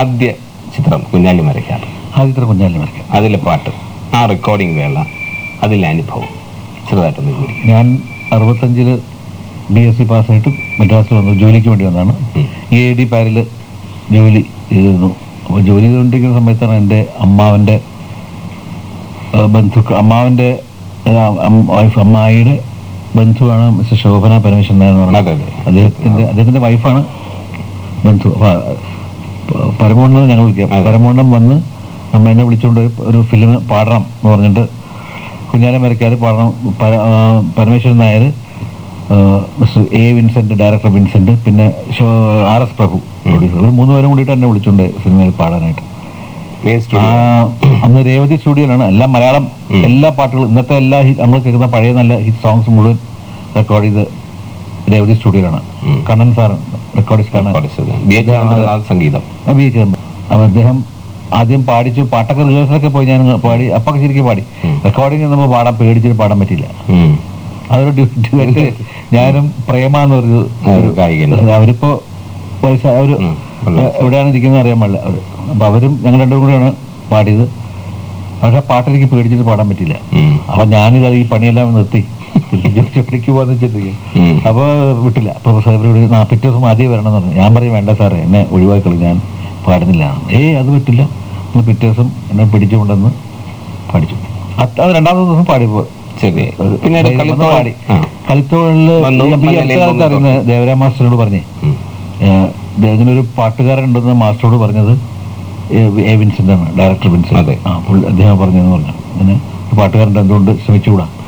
ആദ്യ ചിത്രം കുഞ്ഞാലി മരയ്ക്കാർ ആദ്യത്തെ കുഞ്ഞാലി മരിക്കാം അതിലെ പാട്ട് ആ റെക്കോർഡിംഗ് വേള അതിലെ അനുഭവം ചെറുതായിട്ടൊന്ന് വിവരിക്കും ഞാൻ അറുപത്തഞ്ചില് ബി എസ് സി പാസ്സായിട്ട് മദ്രാസിൽ വന്നു ജോലിക്ക് വേണ്ടി വന്നതാണ് ഉം. എ ഡി പാരിൽ ജോലി ചെയ്തിരുന്നു അപ്പോൾ ജോലി ചെയ്തുകൊണ്ടിരിക്കുന്ന സമയത്താണ് എൻ്റെ അമ്മാവൻ്റെ ബന്ധു അമ്മാവൻ്റെ വൈഫ് അമ്മായിയുടെ ബന്ധുവാണ് മിസ്റ്റർ ശോഭന പരമേശ്വരൻ നായർ എന്ന് അതെ, പറയുന്നത് അതെ. അദ്ദേഹത്തിൻ്റെ അദ്ദേഹത്തിൻ്റെ വൈഫാണ് ബന്ധു അപ്പോൾ പരമോണ്ണം ഞങ്ങൾ വിളിക്കാം അതെ. പരമോണ്ണം വന്ന് നമ്മ എന്നെ വിളിച്ചുകൊണ്ട് പോയി ഒരു ഫിലിം പാടണം എന്ന് പറഞ്ഞിട്ട് കുഞ്ഞാലം വരയ്ക്കാർ പാടണം പര- ആ, പരമേശ്വരൻ നായർ ആ, Mr A Vincent director Vincent പിന്നെ ഷോ- ആർ എസ് പ്രഭു പ്രൊഡ്യൂസർ ഇവർ മൂന്ന് പേരും കൂടിയിട്ട് എന്നെ വിളിച്ചുകൊണ്ട് സിനിമയിൽ പാടാനായിട്ട് മെയിൻ ആ, സ്റ്റുഡിയോ അന്ന് രേവതി സ്റ്റുഡിയോയിലാണ് എല്ലാം മലയാളം ഉം. എല്ലാ പാട്ടുകളും ഇന്നത്തെ എല്ലാ hit- നമ്മൾ കേൾക്കുന്ന പഴയ നല്ല ഹിറ്റ് സോങ്സ് മുഴുവൻ റെക്കോർഡ് ചെയ്ത് രേവതി സ്റ്റുഡിയോയിലാണ് ഉം. Kannan sir record Kannan B H Chandranath സംഗീതം അഭിനയിച്ചിട്ടുണ്ട് അപ്പോൾ അദ്ദേഹം ആദ്യം പാടിച്ചു പാട്ടൊക്കെ റിഹേഴ്സലൊക്കെ പോയി ഞാൻ പാടി അപ്പൊക്കെ ശരിക്കും പാടി ഉം. റെക്കോർഡിംഗ് നമ്മൾ പാടാൻ പേടിച്ചിട്ട് പാടാൻ പറ്റില്ല ഉം. അതൊരു ഡ്യൂറ്റ് ഞാനും പ്രേമ എന്നൊരു ഒരു ഗായികൻ. അവരിപ്പോ വയസ്സായ ഒരു ഉം. കൊള്ളാം. എവിടെയാണ് ഇരിക്കുന്നത് അറിയാൻ പാടില്ല അവര് അപ്പൊ അവരും ഞങ്ങൾ രണ്ടും കൂടെയാണ് പാടിയത് പക്ഷെ ആ പാട്ട് എനിക്ക് പേടിച്ചിട്ട് പാടാൻ പറ്റില്ല ഉം. അപ്പൊ ഞാനിത് ഈ പണിയെല്ലാം നിർത്തി ജോലിക്ക് പോകാന്ന് വെച്ചിട്ടിരിക്കും ഉം. അപ്പൊ വിട്ടില്ല അപ്പൊ സാഹിബ് നാ പിറ്റേ ദിവസം ആദ്യം വരണം എന്ന് പറഞ്ഞു ഞാൻ പറയും വേണ്ട സാറേ എന്നെ ഒഴിവാക്കളി ഞാൻ പാടുന്നില്ല ഏയ് അത് പറ്റില്ല നിങ്ങൾ പിറ്റേ ദിവസം എന്നെ പിടിച്ചു കൊണ്ടുവന്ന് പഠിച്ചു അത് അത് രണ്ടാമത്തെ ദിവസം പാടിപ്പോ ശരി പിന്നെ ഒരു കളിത്തോളം പാടി ആ. കളിത്തോളില് വന്നു, ഈ ഈ മലയാളി അടുത്ത കാലത്ത് അറിയുന്ന ദേവരാം മാസ്റ്ററിനോട് പറഞ്ഞേ ഉം. ഏഹ്, ഇങ്ങനൊരു പാട്ടുകാരൻ ഉണ്ടെന്ന് മാസ്റ്ററോട് പറഞ്ഞത് ഏ- എ വിൻസെന്റ് ആണ് ഡയറക്ടർ വിൻസെന്റ് അതെ. ആ പുള്ളി അദ്ദേഹം പറഞ്ഞെന്ന് പറഞ്ഞു അങ്ങനെ ഒരു പാട്ടുകാരൻ എന്തുകൊണ്ട് ശ്രമിച്ചുകൂടാ